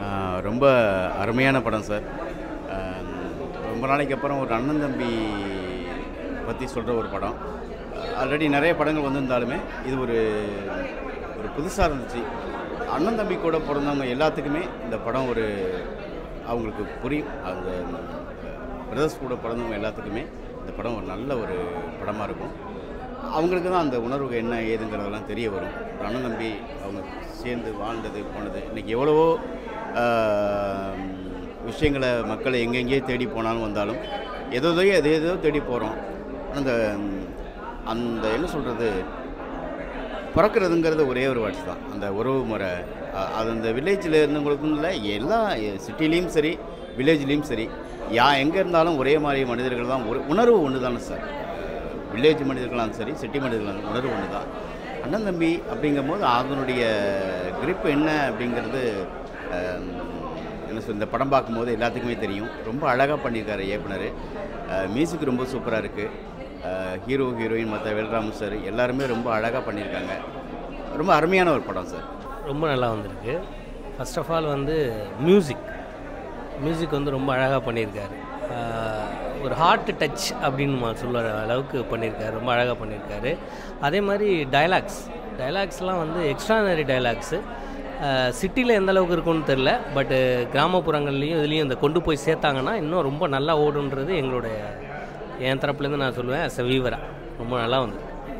ஆஹ் ரொம்ப அருமையான படம் சார் ஆஹ் ரொம்ப நாளைக்கு அப்புறம் ஒரு அண்ணன் தம்பி பற்றி சொல்கிற ஒரு படம் ஆல்ரெடி நிறைய படங்கள் வந்திருந்தாலுமே இது ஒரு ஒரு புதுசாக இருந்துச்சு அண்ணன் தம்பி கூட பிறந்தவங்க எல்லாத்துக்குமே இந்த படம் ஒரு அவங்களுக்கு புரியும் அந்த பிரதர்ஸ் கூட பிறந்தவங்க எல்லாத்துக்குமே இந்த படம் ஒரு நல்ல ஒரு படமாக இருக்கும் அவங்களுக்கு தான் அந்த உணர்வு என்ன ஏதுங்கிறதெல்லாம் தெரிய வரும் ஒரு அண்ணன் தம்பி அவங்க சேர்ந்து வாழ்ந்தது போனது இன்றைக்கி எவ்வளவோ ஆஹ், விஷயங்களை மக்களை எங்கெங்கேயோ தேடி போனாலும் வந்தாலும் ஏதோ எது ஏதோ தேடி போகிறோம் அந்த அந்த என்ன சொல்கிறது பிறக்கிறதுங்கிறது ஒரே ஒரு வாட்ச் தான் அந்த உறவு முறை அ- அது அந்த வில்லேஜில் இருந்தவங்களுக்கும் இல்லை எல்லா சிட்டிலையும் சரி வில்லேஜ்லேயும் சரி யா எங்கே இருந்தாலும் ஒரே மாதிரி மனிதர்கள் தான் ஒரு உணர்வு ஒன்று தானே சார் வில்லேஜ் மனிதர்களாலும் சரி சிட்டி மனிதர்களாலும் உணர்வு ஒன்று தான் அண்ணன் தம்பி அப்படிங்கும்போது அதனுடைய grip என்ன அப்படிங்கிறது அஹ், என்ன சொல் இந்த படம் பார்க்கும்போது எல்லாத்துக்குமே தெரியும் ரொம்ப அழகாக பண்ணியிருக்காரு இயக்குனர் மியூசிக் ரொம்ப சூப்பராக இருக்குது ஹீரோ ஹீரோயின் மற்ற வேல்ராமன் சார் எல்லாருமே ரொம்ப அழகாக பண்ணியிருக்காங்க ரொம்ப அருமையான ஒரு படம் சார் ரொம்ப நல்லா வந்திருக்கு ஃபர்ஸ்ட் ஆஃப் ஆல் வந்து மியூசிக் மியூசிக் வந்து ரொம்ப அழகாக பண்ணியிருக்காரு ஆஹ் ஒரு ஹார்ட் டச் அப்படின்னு ம- சொல்லுற அளவுக்கு பண்ணியிருக்காரு ரொம்ப அழகாக பண்ணியிருக்காரு அதே மாதிரி டயலாக்ஸ் டயலாக்ஸ்லாம் வந்து எக்ஸ்ட்ரானரி டயலாக்ஸு சிட்டியில் எந்த அளவுக்கு இருக்கும்னு தெரில பட்டு கிராமப்புறங்கள்லேயும் இதுலேயும் இந்த கொண்டு போய் சேர்த்தாங்கன்னா இன்னும் ரொம்ப நல்லா ஓடுன்றது எங்களுடைய என் தரப்புலேருந்து நான் சொல்லுவேன் அஸ் அ வீவராக ரொம்ப நல்லா வந்து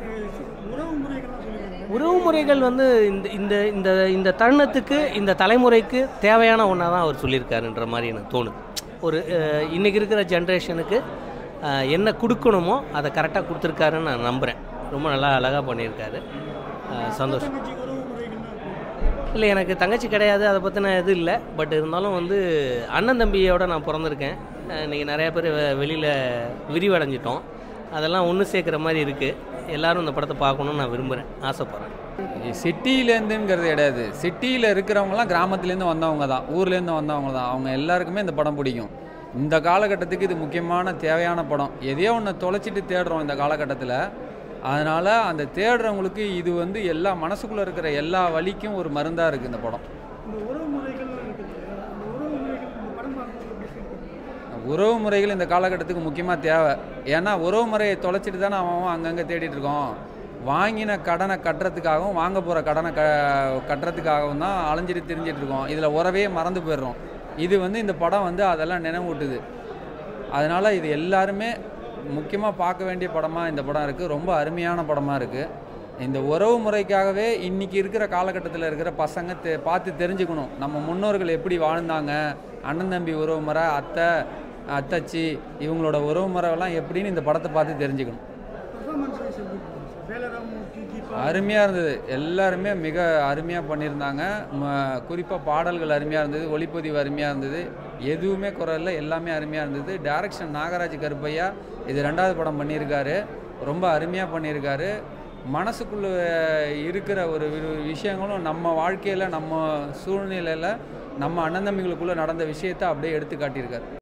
உறவு முறைகள் வந்து இந்த இந்த இந்த இந்த தருணத்துக்கு இந்த தலைமுறைக்கு தேவையான ஒன்றா தான் அவர் சொல்லியிருக்காருன்ற மாதிரி எனக்கு தோணுது ஒரு அஹ், இன்னைக்கு இருக்கிற ஜென்ரேஷனுக்கு அஹ், என்ன கொடுக்கணுமோ அதை கரெக்டாக கொடுத்துருக்காருன்னு நான் நம்புகிறேன் ரொம்ப நல்லா அழகாக பண்ணியிருக்காரு அஹ், சந்தோஷம் இல்லை எனக்கு தங்கச்சி கிடையாது அதை பற்றின இது இல்லை பட் இருந்தாலும் வந்து அண்ணன் தம்பியோட நான் பிறந்திருக்கேன் அஹ், இன்னைக்கு நிறைய பேர் வெளியில் விரிவடைஞ்சிட்டோம் அதெல்லாம் ஒன்று சேர்க்குற மாதிரி இருக்குது எல்லாரும் இந்த படத்தை பார்க்கணுன்னு நான் விரும்புகிறேன் ஆசைப்பட்றேன் சிட்டியிலேருந்துங்கிறது கிடையாது சிட்டியில் இருக்கிறவங்கலாம் கிராமத்துலேருந்து வந்தவங்க தான் ஊர்லேருந்து வந்தவங்க தான் அவங்க எல்லாருக்குமே இந்த படம் பிடிக்கும் இந்த காலகட்டத்துக்கு இது முக்கியமான தேவையான படம் எதையோ ஒன்று தொலைச்சிட்டு தேடுறோம் இந்த காலகட்டத்தில் அதனால் அந்த தேடுறவங்களுக்கு இது வந்து எல்லா மனசுக்குள்ளே இருக்கிற எல்லா வலிக்கும் ஒரு மருந்தாக இருக்குது இந்த படம் உறவு முறைகள் இந்த காலகட்டத்துக்கு முக்கியமாக தேவை ஏன்னா உறவு முறையை தொலைச்சிட்டு தானே அவன் அவன் அங்கங்கே தேடிட்டு இருக்கோம் வாங்கின கடனை கட்டுறதுக்காகவும் வாங்க போகிற கடனை க கட்டுறதுக்காகவும் தான் அலைஞ்சிட்டு திரிஞ்சிட்டு இருக்கோம் இதில் உறவே மறந்து போயிடுறோம் இது வந்து இந்த படம் வந்து அதெல்லாம் நினைவூட்டுது அதனால் இது எல்லாருமே முக்கியமாக பார்க்க வேண்டிய படமாக இந்த படம் இருக்குது ரொம்ப அருமையான படமாக இருக்குது இந்த உறவு முறைக்காகவே இன்றைக்கி இருக்கிற காலகட்டத்தில் இருக்கிற பசங்க தெ பார்த்து தெரிஞ்சுக்கணும் நம்ம முன்னோர்கள் எப்படி வாழ்ந்தாங்க அண்ணன் தம்பி உறவு முறை அத்தை அத்தச்சி இவங்களோட உறவு முறைலாம் எப்படின்னு இந்த படத்தை பார்த்து தெரிஞ்சுக்கணும் அருமையாக இருந்தது எல்லாருமே மிக அருமையாக பண்ணியிருந்தாங்க குறிப்பாக பாடல்கள் அருமையாக இருந்தது ஒளிப்பதிவு அருமையாக இருந்தது எதுவுமே குறை இல்லை எல்லாமே அருமையாக இருந்தது டைரக்ஷன் நாகராஜ் கருப்பையா இது ரெண்டாவது படம் பண்ணியிருக்காரு ரொம்ப அருமையாக பண்ணியிருக்காரு மனசுக்குள்ளே இருக்கிற ஒரு வி- விஷயங்களும் நம்ம வாழ்க்கையில் நம்ம சூழ்நிலையில் நம்ம அண்ணன் தம்பிகளுக்குள்ளே நடந்த விஷயத்தை அப்படியே எடுத்து காட்டியிருக்காரு